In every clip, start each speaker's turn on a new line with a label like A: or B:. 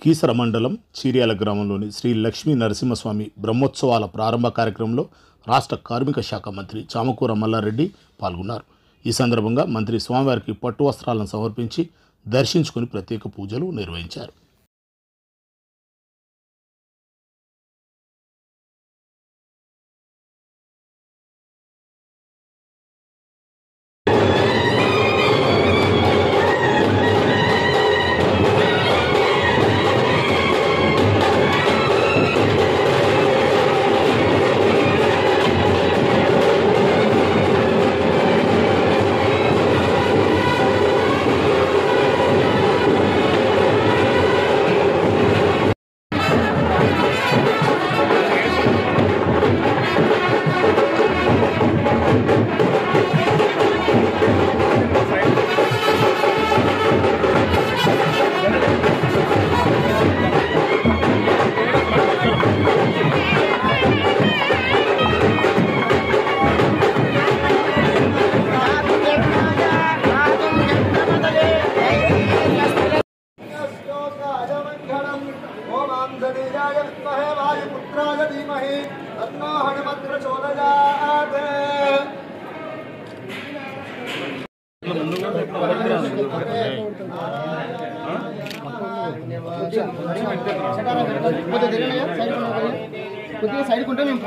A: కీసర మండలం చీర్యాల గ్రామంలోని శ్రీ లక్ష్మీ నరసింహస్వామి బ్రహ్మోత్సవాల ప్రారంభ కార్యక్రమంలో రాష్ట్ర కార్మిక శాఖ మంత్రి చామకూర మల్లారెడ్డి పాల్గొన్నారు ఈ సందర్భంగా మంత్రి స్వామివారికి పట్టు వస్త్రాలను సమర్పించి దర్శించుకుని ప్రత్యేక పూజలు నిర్వహించారు
B: ओमांसनीजाय विद्महे वायुपुत्राय धीमहि तन्नो हनुमत् प्रचोदयात्
C: కొద్దిగా సైడ్ ఉంటే మేము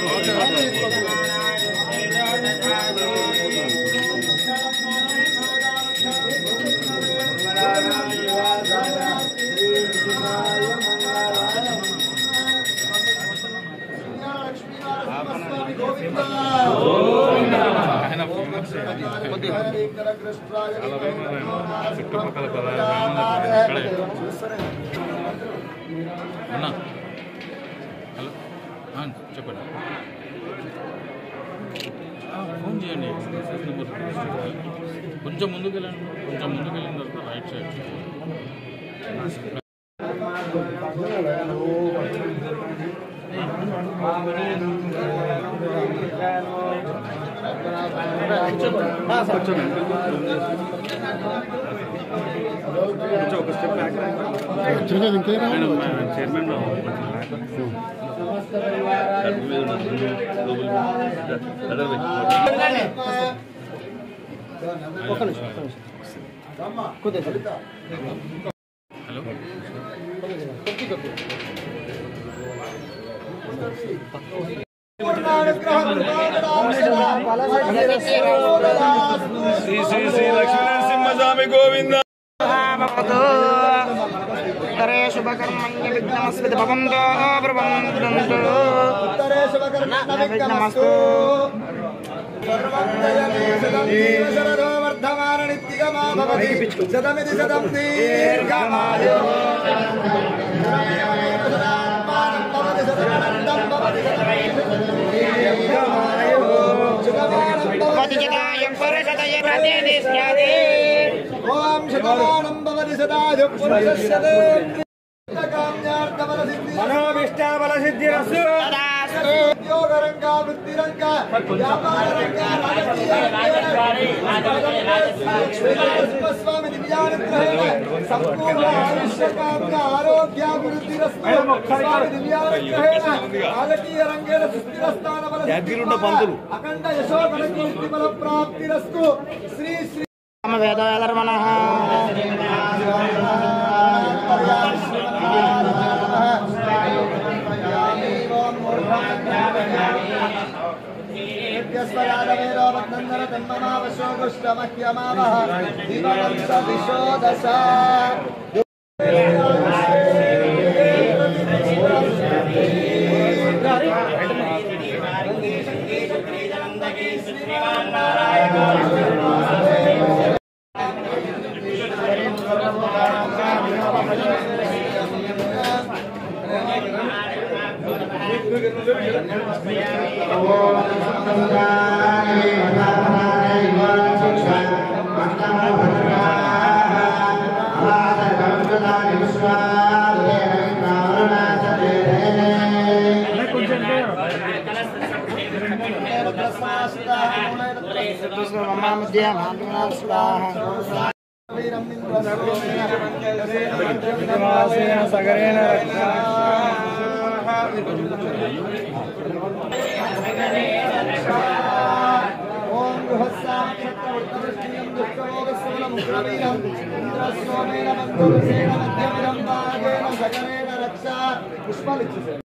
B: చుట్టుపక్కల
D: అన్నా హలో ఆ, చెప్పండి ఆ, ఫోన్ చేయండి మెసేజ్ నెంబర్ కొంచెం ముందుకు వెళ్ళండి కొంచెం ముందుకు వెళ్ళిన తర్వాత right side chairman hello
B: Shri Shri Shri Lakshmi Narasimhaswamy Govinda
C: ఉత్తరే శుభకర్మణ్య విఘ్నమస్మిత భవంతో ప్రబంధంతు విఘ్నమస్తు
B: వర్ధమాన నిత్యమాభవతి శతమితి శతం దీర్ఘమాయు
C: పతిజతాయం పురుషతయ ప్రతినిష్యతి
B: ఓం శతమానం భవతి సదాయు పురుషస్యతే మనోభిష్టాబల సిద్ధిరస్సు
C: తదాస్తు
B: ఉద్యోగరంగా వృత్తిరంగా వ్యాపారరంగా రాజకీయ దివ్యానుగ్రహేణ సంపూర్ణ ఆయుష్యకామ్య ఆరోగ్యాభివృద్ధిరస్తు స్వామి దివ్యానుగ్రహేణ రాజకీయ రంగేణ సుస్థిరస్థాన బల అఖండ యశో కీర్తి బల ప్రాప్తిరస్తు శ్రీ శ్రీ
C: వేదవేదర్మణ మధ్య స్వాహ
B: వీరం సగరేణ ఓం బృహస్సాక్షత్రవర్తవృష్టియం దుఃఖమోగస్సమలముగ్రవీరం ఇంద్రస్వామేన మంత్రసేన మధ్యమిదం భాగేన సగరేణ రక్ష పుష్పాలు ఇచ్చేసారు